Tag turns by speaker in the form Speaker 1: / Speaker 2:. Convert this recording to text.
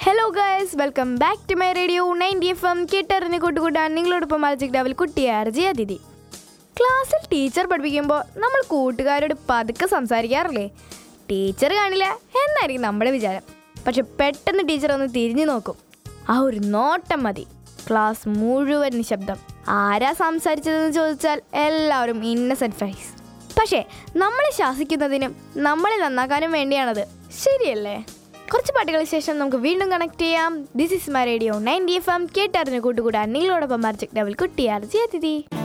Speaker 1: hello guys welcome back to my radio ninety F M കേട്ടറിഞ്ഞ് കൂട്ടുകൂട്ടാൻ നിങ്ങളോടൊപ്പം magic ഡാവിൽ കുട്ടിയാർജി അതിഥി ക്ലാസ്സിൽ ടീച്ചർ പഠിപ്പിക്കുമ്പോൾ നമ്മൾ കൂട്ടുകാരോട് പതുക്കെ സംസാരിക്കാറില്ലേ ടീച്ചർ കാണില്ല എന്നായിരിക്കും നമ്മുടെ വിചാരം പക്ഷെ പെട്ടെന്ന് ടീച്ചർ ഒന്ന് തിരിഞ്ഞു നോക്കും ആ ഒരു നോട്ടം മതി ക്ലാസ് മുഴുവൻ നിശബ്ദം ആരാ സംസാരിച്ചതെന്ന് ചോദിച്ചാൽ എല്ലാവരും ഇന്നസെൻറ്റ് ഫൈസ് പക്ഷേ നമ്മളെ ശാസിക്കുന്നതിനും നമ്മളെ നന്നാക്കാനും വേണ്ടിയാണത് ശരിയല്ലേ കുറച്ച് പാട്ടുകൾക്ക് ശേഷം നമുക്ക് വീണ്ടും കണക്ട് ചെയ്യാം this is my radio ninety F M കേട്ടറിഞ്ഞ് കൂട്ടുകൂടാൻ നിങ്ങളോടൊപ്പം മാർജിക് ഡബിൾ കുട്ടിയാർജി അതിഥി